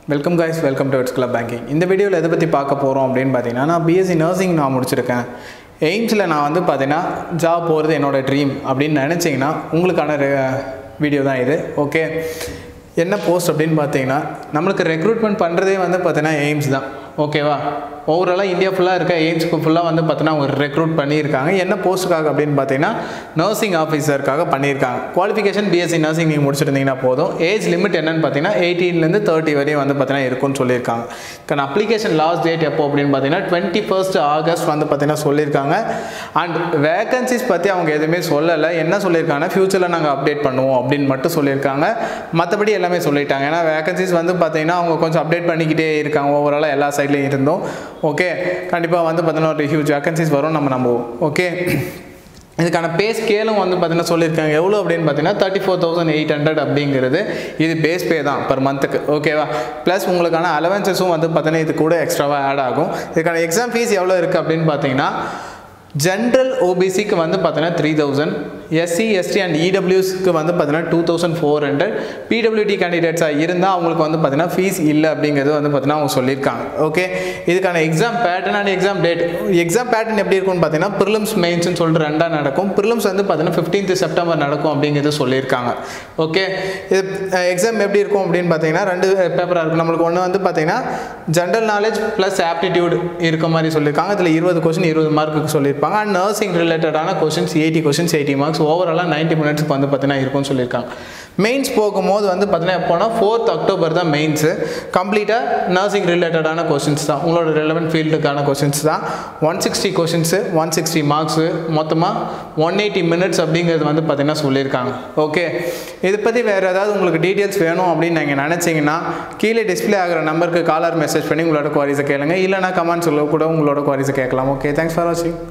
welcome guys welcome to it's club banking இந்த வீடியோவில் எதை பற்றி பார்க்க போகிறோம் அப்படின்னு பார்த்தீங்கன்னா நான் பிஎஸ்சி நர்சிங் நான் முடிச்சிருக்கேன் எய்ம்ஸில் நான் வந்து பார்த்தீங்கன்னா ஜாப் போகிறது என்னோடய ட்ரீம் அப்படின்னு நினச்சிங்கன்னா உங்களுக்கான வீடியோ தான் இது ஓகே என்ன போஸ்ட் அப்படின்னு பார்த்தீங்கன்னா நம்மளுக்கு ரெக்ரூட்மெண்ட் பண்ணுறதே வந்து பார்த்தீங்கன்னா எய்ம்ஸ் தான் ஓகேவா ஓவராலாக இந்தியா ஃபுல்லாக இருக்க எய்ம்ஸ்க்கு ஃபுல்லாக வந்து பார்த்தீங்கன்னா ஒரு ரெக்ரூட் பண்ணியிருக்காங்க என்ன போஸ்ட்டுக்காக அப்படின்னு பார்த்தீங்கன்னா நர்சிங் ஆஃபீஸருக்காக பண்ணியிருக்காங்க குவாலிஃபிகேஷன் பிஎஸ்சி நர்சிங் நீங்கள் முடிச்சிருந்தீங்கன்னா போதும் ஏஜ் லிமிட் என்னன்னு பார்த்தீங்கன்னா எயிட்டீன்லேருந்து தேர்ட்டி வரையும் வந்து பார்த்தீங்கன்னா இருக்கும்னு சொல்லியிருக்காங்க கான அப்ளிகேஷன் லாஸ்ட் டேட் எப்போ அப்படின்னு பார்த்தீங்கன்னா டுவெண்ட்டி ஃபர்ஸ்ட் ஆகஸ்ட் வந்து பார்த்தீங்கன்னா சொல்லியிருக்காங்க அண்ட் வேகன்சிஸ் பற்றி அவங்க எதுவுமே சொல்லலை என்ன சொல்லியிருக்காங்கன்னா ஃப்யூச்சரில் நாங்கள் அப்டேட் பண்ணுவோம் அப்படின்னு மட்டும் சொல்லியிருக்காங்க மற்றபடி எல்லாமே சொல்லிட்டாங்க ஏன்னா வேகன்சிஸ் வந்து பார்த்தீங்கன்னா அவங்க கொஞ்சம் அப்டேட் பண்ணிக்கிட்டே இருக்காங்க ஓவராலாக எல்லா சைட்லேயும் இருந்தோம் ஓகே கண்டிப்பாக வந்து பார்த்தீங்கன்னா ஒரு ஹியூஜ் வேகன்சிஸ் வரும் நம்ம நம்புவோம் ஓகே இதுக்கான பே ஸ்கேலும் வந்து பார்த்தீங்கன்னா சொல்லியிருக்காங்க எவ்வளோ அப்படின்னு பார்த்தீங்கன்னா thirty four thousand eight hundred அப்படிங்கிறது இது பேஸ் பே தான் பர் மந்த்துக்கு ஓகேவா ப்ளஸ் உங்களுக்கான அலவன்சஸும் வந்து பார்த்தீங்கன்னா இது கூட எக்ஸ்ட்ராவாக ஆட் ஆகும் இதுக்கான எக்ஸாம் ஃபீஸ் எவ்வளோ இருக்குது அப்படின்னு பார்த்தீங்கன்னா ஜென்ரல் ஓபிசிக்கு வந்து பார்த்தீங்கன்னா three thousand SC ST and இடபிள்யூஸ்க்கு வந்து பார்த்தீங்கன்னா two thousand four hundred PWD கேண்டிடேட்ஸாக இருந்தால் அவங்களுக்கு வந்து பார்த்தீங்கன்னா ஃபீஸ் இல்லை அப்படிங்கிறது வந்து பார்த்தீங்கன்னா அவங்க சொல்லியிருக்காங்க ஓகே இதுக்கான exam pattern and exam date exam pattern எப்படி இருக்கும்னு பார்த்தீங்கன்னா ப்ரிலிம்ஸ் மெயின்ஸ்னு சொல்லிட்டு ரெண்டாக நடக்கும் ப்ரிலிம்ஸ் வந்து பார்த்தீங்கன்னா ஃபிஃப்டீன்த் செப்டம்பர் நடக்கும் அப்படிங்கிறது சொல்லியிருக்காங்க ஓகே இது எக்ஸாம் எப்படி இருக்கும் அப்படின்னு பார்த்தீங்கன்னா ரெண்டு பேப்பராக இருக்கும் நம்மளுக்கு ஒன்று வந்து பார்த்தீங்கன்னா ஜென்ரல் நாலேஜ் ப்ளஸ் ஆப்டிடியூட் இருக்க மாதிரி சொல்லியிருக்காங்க இதில் இருபது கொஸ்டின் இருபது மார்க்குக்கு சொல்லியிருப்பாங்க அண்ட் நர்சிங் ரிலேட்டடான questions eighty questions eighty marks ஓவராலாக நைன்ட்டி மினிட்ஸ்க்கு வந்து பார்த்தீங்கன்னா இருக்கும்னு சொல்லியிருக்காங்க மெயின்ஸ் போகும்போது வந்து பார்த்தீங்கன்னா எப்போனா ஃபோர்த் அக்டோபர் தான் மெயின்ஸு கம்ப்ளீட்டாக நர்சிங் ரிலேட்டடான கொஷின்ஸ் தான் உங்களோட ரெலவெண்ட் ஃபீல்டுக்கான கொஷின்ஸ் தான் one sixty questions one sixty marks மொத்தமாக ஒன் எயிட்டி மினிட்ஸ் அப்படிங்கிறது வந்து பார்த்தீங்கன்னா சொல்லியிருக்காங்க ஓகே இதை பற்றி வேறு ஏதாவது உங்களுக்கு டீட்டெயில்ஸ் வேணும் அப்படின்னு நீங்கள் நினச்சிங்கன்னா கீழே டிஸ்பிளே ஆகிற நம்பருக்கு காலர் மெசேஜ் பண்ணி உங்களோட குவாரிஸை கேளுங்க இல்லைனா கமெண்ட்ஸில் கூட உங்களோட குவாரிஸை கேட்கலாம் ஓகே தேங்க்ஸ் ஃபார் வாட்சிங்